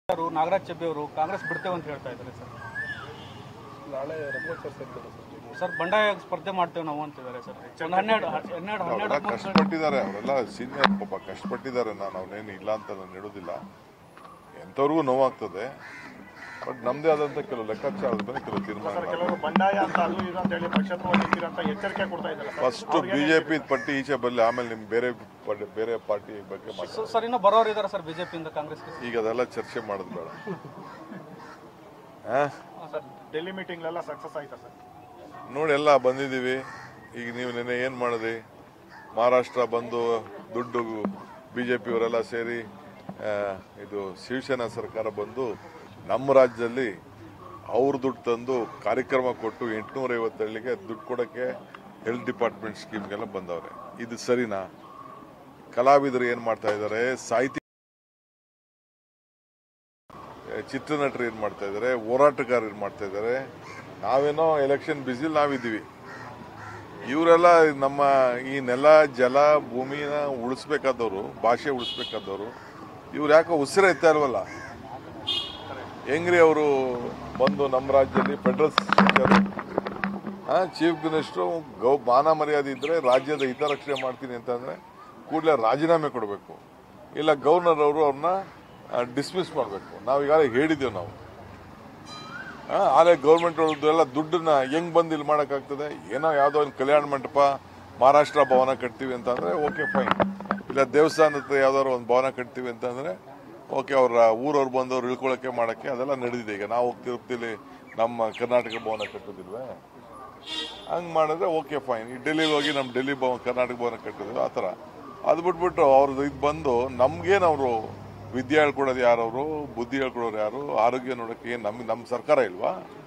ಅವರು ನಾಗರಾಜ್ ಚೆಬ್ಬಿ ಅವರು ಕಾಂಗ್ರೆಸ್ ಬಿಡ್ತೇವೆ ಅಂತ ಹೇಳ್ತಾ ಇದ್ದಾರೆ ಸರ್ ನಾಳೆ ರಂಗೋತ್ಸವ ಸೇರ್ತಾರೆ ಸರ್ ಸರ್ ಬಂಡಾಯ ಸ್ಪರ್ಧೆ ಮಾಡ್ತೇವೆ ನಾವು ಅಂತಿದ್ದಾರೆ ಸರ್ ಒಂದು ಹನ್ನೆರಡು ಹನ್ನೆರಡು ಅವರೆಲ್ಲ ಹನ್ನೆರಡು ಕಷ್ಟಪಟ್ಟಿದ್ದಾರೆ ಅವರೆಲ್ಲ ಸೀನಿಯರ್ ಪಾಪ ಕಷ್ಟಪಟ್ಟಿದ್ದಾರೆ ನಾನು ಅವನೇನು ಇಲ್ಲ ಅಂತ ನಾನು ಹೇಳೋದಿಲ್ಲ ಎಂಥವ್ರಿಗೂ ನೋವಾಗ್ತದೆ ಬಟ್ ನಮ್ದೇ ಆದಂತ ಕೆಲವು ಲೆಕ್ಕಾಚಾರದ ಮೇಲೆ ಕೆಲವು ತೀರ್ಮಾನ ಕೆಲವರು ಬಂಡಾಯ ಅಂತ ಅದು ಇದು ಅಂತ ಹೇಳಿ ಪಕ್ಷತ್ವ ಅಂತ ಎಚ್ಚರಿಕೆ ಕೊಡ್ತಾ ಇದ್ದಾರೆ ಸರ್ ಫಸ್ಟ್ ಬಿಜೆಪಿ ಪಟ್ಟಿ ಈಚೆ ಬರಲಿ ಆಮೇಲೆ ನಿಮ್ ಬೇರೆ ಪಡ್- ಬೇರೆ ಪಾರ್ಟಿ ಬಗ್ಗೆ ಮಾತಾಡಿ ಸರ್ ಇನ್ನೂ ಬರೋರು ಇದ್ದಾರೆ ಸರ್ ಬಿಜೆಪಿಯಿಂದ ಕಾಂಗ್ರೆಸ್ಗೆ ಈಗ ಅದೆಲ್ಲ ಚರ್ಚೆ ಮಾಡೋದು ಬೇಡ ಆ? ಸರ್ ಡೆಲ್ಲಿ ಮೀಟಿಂಗ್ಲೆಲ್ಲ ಸಕ್ಸಸ್ ಆಯ್ತಾ ಸರ್ ನೋಡಿ ಎಲ್ಲ ಬಂದಿದ್ದೀವಿ ಈಗ ನೀವು ನಿನ್ನೆ ಏನು ಮಾಡಿದ್ರಿ ಮಹಾರಾಷ್ಟ್ರ ಬಂದು ದುಡ್ಡು ಬಿ ಜೆ ಪಿಯವರೆಲ್ಲ ಸೇರಿ ಆ, ಇದು ಶಿವಸೇನಾ ಸರ್ಕಾರ ಬಂದು ನಮ್ಮ ರಾಜ್ಯದಲ್ಲಿ ಅವ್ರ ದುಡ್ಡು ತಂದು ಕಾರ್ಯಕ್ರಮ ಕೊಟ್ಟು ಎಂಟುನೂರ ಐವತ್ತಳ್ಳಿಗೆ ದುಡ್ಡು ಕೊಡೋಕ್ಕೆ ಹೆಲ್ತ್ ಡಿಪಾರ್ಟ್ಮೆಂಟ್ ಸ್ಕೀಮ್ಗೆಲ್ಲ ಬಂದವ್ರೆ ಇದು ಸರಿನಾ ಕಲಾವಿದರು ಏನು ಮಾಡ್ತಾ ಇದ್ದಾರೆ ಸಾಹಿತ್ಯ ಚಿತ್ರನಟರು ಏನ್ ಮಾಡ್ತಾ ಇದ್ದಾರೆ ಹೋರಾಟಗಾರರು ಏನ್ ಮಾಡ್ತಾ ಇದ್ದಾರೆ ನಾವೇನೋ ಎಲೆಕ್ಷನ್ ಬಿಸಿ ನಾವಿದ್ದೀವಿ ಇವರೆಲ್ಲ ನಮ್ಮ ಈ ನೆಲ ಜಲ ಭೂಮಿನ ಉಳಿಸ್ಬೇಕಾದವರು ಭಾಷೆ ಉಳಿಸ್ಬೇಕಾದವರು ಇವ್ರು ಯಾಕೋ ಉಸಿರ ಎತ್ತಾ ಇಲ್ವಲ್ಲ ಹೆಂಗ್ರಿ ಅವರು ಬಂದು ನಮ್ಮ ರಾಜ್ಯದಲ್ಲಿ ಫೆಡರಲ್ ಚೀಫ್ ಮಿನಿಸ್ಟ್ರು ಗೌ ಮಾನ ಮರ್ಯಾದೆ ಇದ್ರೆ ರಾಜ್ಯದ ಹಿತರಕ್ಷಣೆ ಮಾಡ್ತೀನಿ ಅಂತಂದ್ರೆ ಕೂಡಲೇ ರಾಜೀನಾಮೆ ಕೊಡಬೇಕು ಇಲ್ಲ ಗವರ್ನರ್ ಅವರು ಅವ್ರನ್ನ ಡಿಸ್ಮಿಸ್ ಮಾಡಬೇಕು ನಾವು ಈಗಾಗಲೇ ಹೇಳಿದ್ದೇವೆ ನಾವು ಆ, ಆಲೆ ಗೌರ್ಮೆಂಟ್ ಎಲ್ಲ ದುಡ್ಡನ್ನ ಹೆಂಗ್ ಬಂದು ಇಲ್ಲಿ ಮಾಡೋಕ್ಕಾಗ್ತದೆ ಏನೋ ಯಾವುದೋ ಒಂದು ಕಲ್ಯಾಣ ಮಂಟಪ ಮಹಾರಾಷ್ಟ್ರ ಭವನ ಕಟ್ತೀವಿ ಅಂತಂದ್ರೆ ಓಕೆ ಫೈನ್ ಇಲ್ಲ ದೇವಸ್ಥಾನದ ಹತ್ರ ಯಾವ್ದಾದ್ರು ಒಂದು ಭವನ ಕಟ್ತೀವಿ ಅಂತಂದ್ರೆ ಓಕೆ ಅವ್ರ ಊರವ್ರು ಬಂದವ್ರು ಇಳ್ಕೊಳಕ್ಕೆ ಮಾಡಕ್ಕೆ ಅದೆಲ್ಲ ನಡೆದಿದೆ ಈಗ ನಾವು ತಿರುಪತಿಲಿ ನಮ್ಮ ಕರ್ನಾಟಕ ಭವನ ಕಟ್ಟೋದಿಲ್ವೇ ಹಂಗ್ ಮಾಡಿದ್ರೆ ಓಕೆ ಫೈನ್ ಈ ಡೆಲ್ಲಿಗೆ ಹೋಗಿ ನಮ್ಮ ಡೆಲ್ಲಿ ಭವನ ಕರ್ನಾಟಕ ಭವನ ಕಟ್ಟಿದ್ರು ಆ ಥರ ಅದು ಬಿಟ್ಬಿಟ್ಟು ಅವ್ರದ್ದು ಇದು ಬಂದು ನಮ್ಗೇನು ಅವರು ವಿದ್ಯೆ ಹೇಳ್ಕೊಡೋದು ಯಾರವರು ಬುದ್ಧಿ ಹೇಳ್ಕೊಡೋರು ಯಾರು ಆರೋಗ್ಯ ನೋಡೋಕೆ ಏನ್ ನಮ್ಗೆ ನಮ್ಮ ಸರ್ಕಾರ ಇಲ್ವಾ